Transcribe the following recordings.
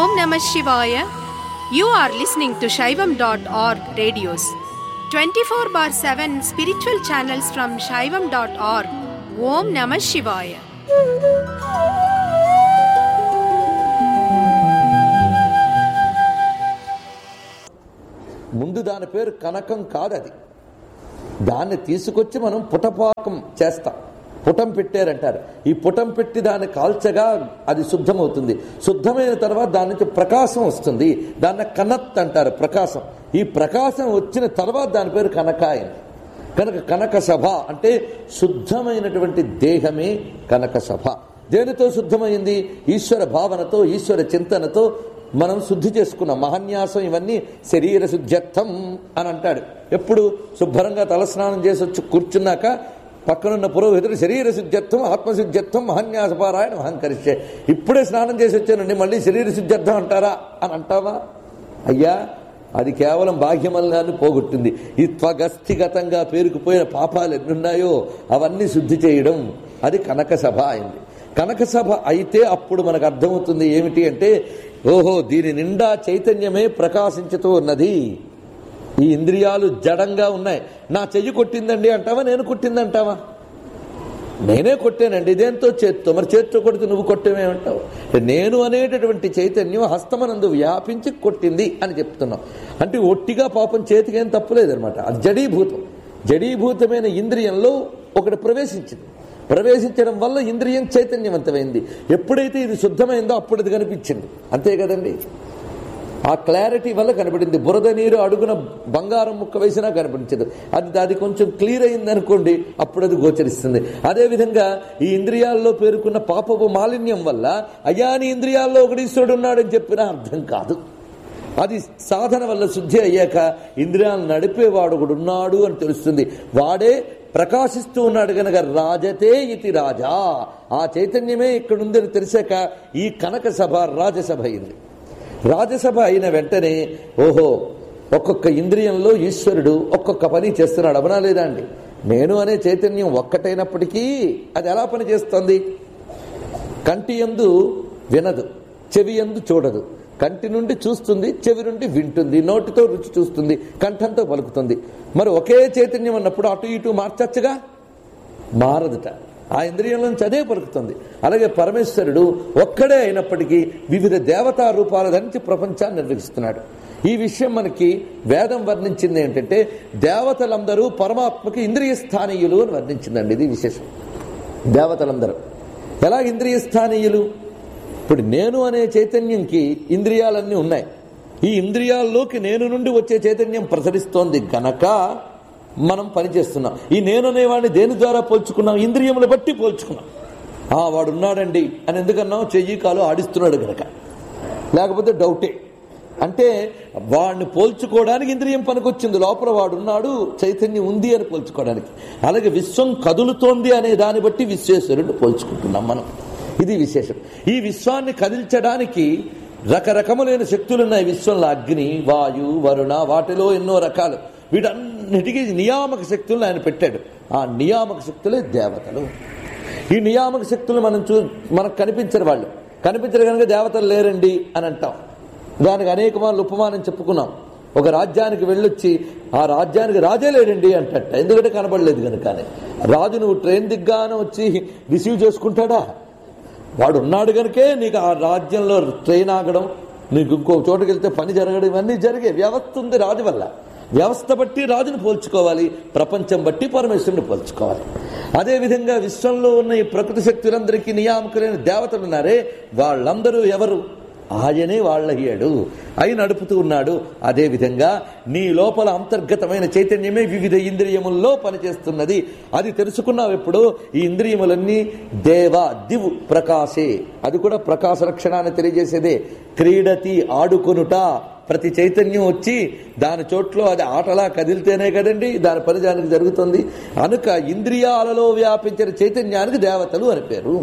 Om Namah Shivaya. You are listening to Shaivam.org radios. 24 bar 7 spiritual channels from Shaivam.org. Om Namah Shivaya. ముందు దాని పేరు కనకం కాదు అది దాన్ని తీసుకొచ్చి మనం పుటపాకం చేస్తాం పుటం పెట్టారంటారు ఈ పుటం పెట్టి దాన్ని కాల్చగా అది శుద్ధమవుతుంది శుద్ధమైన తర్వాత దాని నుంచి ప్రకాశం వస్తుంది దాన్ని కనత్ అంటారు ప్రకాశం ఈ ప్రకాశం వచ్చిన తర్వాత దాని పేరు కనకాయన కనుక కనక సభ అంటే శుద్ధమైనటువంటి దేహమే కనక సభ దేనితో శుద్ధమైంది ఈశ్వర భావనతో ఈశ్వర చింతనతో మనం శుద్ధి చేసుకున్నాం మహాన్యాసం ఇవన్నీ శరీర శుద్ధ్యర్థం అని అంటాడు ఎప్పుడు శుభ్రంగా తలస్నానం చేసి వచ్చి కూర్చున్నాక పక్కనున్న పురోహితుడు శరీర శుద్ధ్యర్థం ఆత్మశుద్ధ్యర్థం మహాన్యాసపారాయణ అహంకరిస్తే ఇప్పుడే స్నానం చేసి వచ్చానండి మళ్ళీ శరీర శుద్ధ్యర్థం అంటారా అని అంటావా అయ్యా అది కేవలం బాహ్యమల్లాన్ని పోగొట్టింది ఈ త్వగస్థిగతంగా పేరుకుపోయిన పాపాలు ఎన్నున్నాయో అవన్నీ శుద్ధి చేయడం అది కనక సభ అయింది కనక సభ అయితే అప్పుడు మనకు అర్థమవుతుంది ఏమిటి అంటే ఓహో దీని నిండా చైతన్యమే ప్రకాశించుతూ ఉన్నది ఈ ఇంద్రియాలు జడంగా ఉన్నాయి నా చెయ్యి కొట్టిందండి అంటావా నేను కొట్టిందంటావా నేనే కొట్టానండి దేంతో చేత్తో మరి చేత్తో కొడితే నువ్వు కొట్టేమేమంటావు నేను అనేటటువంటి చైతన్యం హస్తమనందు వ్యాపించి కొట్టింది అని చెప్తున్నాం అంటే ఒట్టిగా పాపం చేతికి ఏం తప్పులేదనమాట అది జడీభూతం జడీభూతమైన ఇంద్రియంలో ఒకటి ప్రవేశించింది ప్రవేశించడం వల్ల ఇంద్రియం చైతన్యవంతమైంది ఎప్పుడైతే ఇది శుద్ధమైందో అప్పుడు అది కనిపించింది అంతే కదండి ఆ క్లారిటీ వల్ల కనబడింది బురద నీరు అడుగున బంగారం ముక్క వేసినా కనిపించదు అది అది కొంచెం క్లియర్ అయింది అనుకోండి అప్పుడు అది గోచరిస్తుంది అదేవిధంగా ఈ ఇంద్రియాల్లో పేరుకున్న పాపపు మాలిన్యం వల్ల అయాని ఇంద్రియాల్లో ఒకటి ఈశ్వరుడు ఉన్నాడని చెప్పినా అర్థం కాదు అది సాధన వల్ల శుద్ధి అయ్యాక ఇంద్రియాలను నడిపేవాడు ఒకడు ఉన్నాడు అని తెలుస్తుంది వాడే ప్రకాశిస్తూ ఉన్నాడు కనుక రాజతే ఇతి రాజా ఆ చైతన్యమే ఇక్కడుందని తెలిసాక ఈ కనక సభ రాజసభ అయింది రాజసభ అయిన వెంటనే ఓహో ఒక్కొక్క ఇంద్రియంలో ఈశ్వరుడు ఒక్కొక్క పని చేస్తున్నాడు అవనా లేదా అండి నేను అనే చైతన్యం ఒక్కటైనప్పటికీ అది ఎలా పని చేస్తుంది కంటి ఎందు వినదు చెవి ఎందు చూడదు కంటి నుండి చూస్తుంది చెవి నుండి వింటుంది నోటితో రుచి చూస్తుంది కంఠంతో పలుకుతుంది మరి ఒకే చైతన్యం అన్నప్పుడు అటు ఇటు మార్చచ్చుగా మారదుట ఆ ఇంద్రియం నుంచి అదే పలుకుతుంది అలాగే పరమేశ్వరుడు ఒక్కడే అయినప్పటికీ వివిధ దేవతా రూపాల ధరించి ప్రపంచాన్ని నిర్వహిస్తున్నాడు ఈ విషయం మనకి వేదం వర్ణించింది ఏంటంటే దేవతలందరూ పరమాత్మకి ఇంద్రియ స్థానీయులు అని వర్ణించిందండి ఇది విశేషం దేవతలందరూ ఎలా ఇంద్రియ స్థానీయులు ఇప్పుడు నేను అనే చైతన్యంకి ఇంద్రియాలన్నీ ఉన్నాయి ఈ ఇంద్రియాల్లోకి నేను నుండి వచ్చే చైతన్యం ప్రసరిస్తోంది గనక మనం పనిచేస్తున్నాం ఈ నేను అనేవాడిని దేని ద్వారా పోల్చుకున్నాం ఇంద్రియములు బట్టి పోల్చుకున్నాం ఆ వాడు ఉన్నాడండి అని ఎందుకన్నాం చెయ్యి కాలు ఆడిస్తున్నాడు గనక లేకపోతే డౌటే అంటే వాడిని పోల్చుకోవడానికి ఇంద్రియం పనికొచ్చింది లోపల వాడు ఉన్నాడు చైతన్యం ఉంది అని పోల్చుకోవడానికి అలాగే విశ్వం కదులుతోంది అనే దాన్ని బట్టి విశ్వేశ్వరుడు పోల్చుకుంటున్నాం మనం ఇది విశేషం ఈ విశ్వాన్ని కదిల్చడానికి రకరకములైన శక్తులున్నాయి విశ్వంలో అగ్ని వాయు వరుణ వాటిలో ఎన్నో రకాలు వీటన్నిటికీ నియామక శక్తులను ఆయన పెట్టాడు ఆ నియామక శక్తులే దేవతలు ఈ నియామక శక్తులు మనం చూ మనకు కనిపించరు వాళ్ళు కనిపించరు కనుక దేవతలు లేరండి అని అంటాం దానికి అనేక మార్లు ఉపమానం చెప్పుకున్నాం ఒక రాజ్యానికి వెళ్ళొచ్చి ఆ రాజ్యానికి రాజే లేడండి అంటట ఎందుకంటే కనబడలేదు కనుక రాజు నువ్వు ట్రైన్ దిగ్గానే వచ్చి రిసీవ్ చేసుకుంటాడా వాడు ఉన్నాడు కనుకే నీకు ఆ రాజ్యంలో ట్రైన్ ఆగడం నీకు ఇంకో చోటుకి వెళ్తే పని జరగడం ఇవన్నీ జరిగే వ్యవస్థ ఉంది రాజు వల్ల వ్యవస్థ బట్టి రాజును పోల్చుకోవాలి ప్రపంచం బట్టి పరమేశ్వరుని పోల్చుకోవాలి అదేవిధంగా విశ్వంలో ఉన్న ఈ ప్రకృతి శక్తులందరికీ నియామకులైన దేవతలు ఉన్నారే వాళ్ళందరూ ఎవరు ఆయనే వాళ్ళయ్యాడు అయి నడుపుతూ ఉన్నాడు అదేవిధంగా నీ లోపల అంతర్గతమైన చైతన్యమే వివిధ ఇంద్రియముల్లో పనిచేస్తున్నది అది తెలుసుకున్నావు ఎప్పుడు ఈ ఇంద్రియములన్నీ దేవ దివు ప్రకాశే అది కూడా ప్రకాశ లక్షణాన్ని తెలియజేసేదే క్రీడతి ఆడుకొనుట ప్రతి చైతన్యం వచ్చి దాని చోట్లో అది ఆటలా కదిలితేనే కదండి దాని పని దానికి జరుగుతుంది అనుక ఇంద్రియాలలో వ్యాపించిన చైతన్యానికి దేవతలు అని పేరు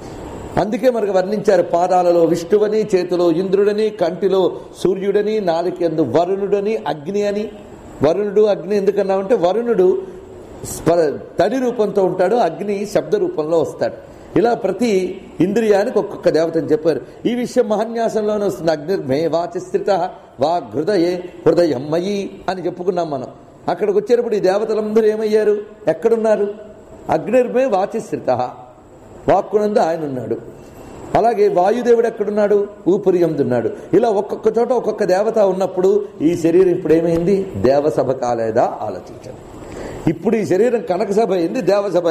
అందుకే మనకు వర్ణించారు పాదాలలో విష్ణువని చేతిలో ఇంద్రుడని కంటిలో సూర్యుడని నాలుకెందు వరుణుడని అగ్ని అని వరుణుడు అగ్ని ఎందుకన్నామంటే వరుణుడు స్ప- తడి రూపంతో ఉంటాడు అగ్ని శబ్ద రూపంలో వస్తాడు ఇలా ప్రతి ఇంద్రియానికి ఒక్కొక్క దేవతని చెప్పారు ఈ విషయం మహాన్యాసంలోనే వస్తుంది అగ్నిర్మే వాచస్థిత వా హృదయే హృదయమ్మయి అని చెప్పుకున్నాం మనం అక్కడికి వచ్చేటప్పుడు ఈ దేవతలందరూ ఏమయ్యారు ఎక్కడున్నారు అగ్నిర్మే వాచస్థిత వాక్కునందు ఆయన ఉన్నాడు అలాగే వాయుదేవుడు ఎక్కడున్నాడు ఊపిరి ఉన్నాడు ఇలా ఒక్కొక్క చోట ఒక్కొక్క దేవత ఉన్నప్పుడు ఈ శరీరం ఇప్పుడు ఏమైంది దేవసభ కాలేదా ఆలోచించండి ఇప్పుడు ఈ శరీరం కనక సభ అయింది దేవసభ